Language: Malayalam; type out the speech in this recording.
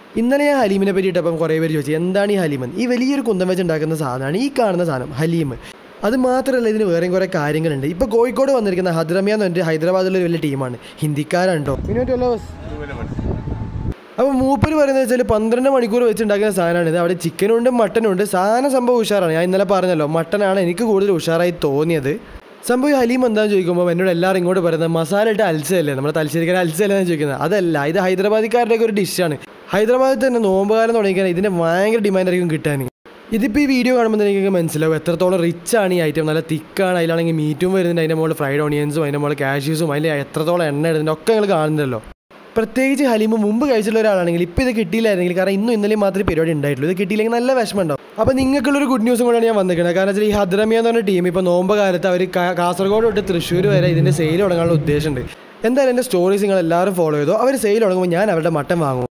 ഇന്നലെ ഞാൻ ഹലീമിനെ പറ്റിയിട്ടപ്പം കുറേ പേര് ചോദിച്ചു എന്താണ് ഈ ഹലീമൻ ഈ വലിയൊരു കുന്തം വെച്ച് ഉണ്ടാക്കുന്ന സാധനമാണ് ഈ കാണുന്ന സാധനം ഹലീം അത് മാത്രമല്ല ഇതിന് വേറെയും കുറേ കാര്യങ്ങളുണ്ട് ഇപ്പോൾ കോഴിക്കോട് വന്നിരിക്കുന്ന ഹദ്രമിയ എന്ന് പറഞ്ഞിട്ട് ഹൈദരാബാദിലെ ഒരു വലിയ ടീമാണ് ഹിന്ദിക്കാരുണ്ടോ അപ്പോൾ മൂപ്പര് പറയുന്നത് വെച്ചാൽ പന്ത്രണ്ട് മണിക്കൂർ വെച്ച് ഉണ്ടാക്കുന്ന സാധനമാണ് ഇത് അവിടെ ചിക്കനും ഉണ്ട് മട്ടനും ഉണ്ട് സാധനം സംഭവം ഉഷാറാണ് ഞാൻ ഇന്നലെ പറഞ്ഞല്ലോ മട്ടനാണ് എനിക്ക് കൂടുതൽ ഉഷാറായി തോന്നിയത് സംഭവം ഈ ഹലീം എന്താണെന്ന് ചോദിക്കുമ്പോൾ എന്നോട് എല്ലാവരും ഇങ്ങോട്ട് പറയുന്നത് മസാല ഇട്ട് അൽസയല്ലേ നമ്മുടെ തലശ്ശേരിക്കാരെ അൽസയല്ലേ എന്ന് ചോദിക്കുന്നത് അതല്ല ഇത് ഹൈദരാബാദിക്കാരുടെയൊക്കെ ഒരു ഡിഷാണ് ഹൈദരാബാദിൽ തന്നെ നോമ്പുകാലം തുടങ്ങിക്കാൻ ഇതിൻ്റെ ഭയങ്കര ഡിമാൻഡ് ആയിരിക്കും കിട്ടാൻ ഇതിപ്പോൾ ഈ വീഡിയോ കാണുമ്പോൾ തന്നെ നിങ്ങൾക്ക് മനസ്സിലാവും എത്രത്തോളം റിച്ച് ആണ് ഈ ഐറ്റം നല്ല തിക്കാണ് അതിലാണെങ്കിൽ മീറ്റും വരുന്നുണ്ട് അതിൻ്റെ മുകളിൽ ഫ്രൈഡ് ഓണിയൻസും അതിൻ്റെ മുകളിൽ കാഷ്യൂസും അതിൽ എത്രത്തോളം എണ്ണ ഇടുന്നുണ്ട് ഒക്കെ നിങ്ങൾ കാണുന്നുണ്ടല്ലോ പ്രത്യേകിച്ച് ഹലീമ് മുമ്പ് കഴിച്ചിട്ടുള്ള ഒരാളാണെങ്കിൽ ഇപ്പോൾ ഇത് കിട്ടിയില്ലായിരുന്നെങ്കിൽ കാരണം ഇന്നും ഇന്നലെയും മാത്രമേ പരിപാടി ഉണ്ടായിട്ടുള്ളൂ ഇത് കിട്ടിയില്ലെങ്കിൽ നല്ല വിഷമം ഉണ്ടാവും അപ്പോൾ നിങ്ങൾക്കുള്ളൊരു ഗുഡ് ന്യൂസും കൂടെയാണ് ഞാൻ വന്നിരിക്കുന്നത് കാരണം വെച്ചാൽ ഈ ഹദ്രമിയ എന്ന് പറഞ്ഞ ടീം ഇപ്പോൾ നോമ്പ് കാലത്ത് അവർ കാസർഗോഡ് തൊട്ട് തൃശ്ശൂർ വരെ ഇതിൻ്റെ സെയിൽ തുടങ്ങാനുള്ള ഉദ്ദേശമുണ്ട് എന്തായാലും എൻ്റെ സ്റ്റോറീസ് നിങ്ങൾ എല്ലാവരും ഫോളോ ചെയ്തോ അവർ സെയിൽ തുടങ്ങുമ്പോൾ ഞാൻ അവരുടെ മട്ടൻ വാങ്ങും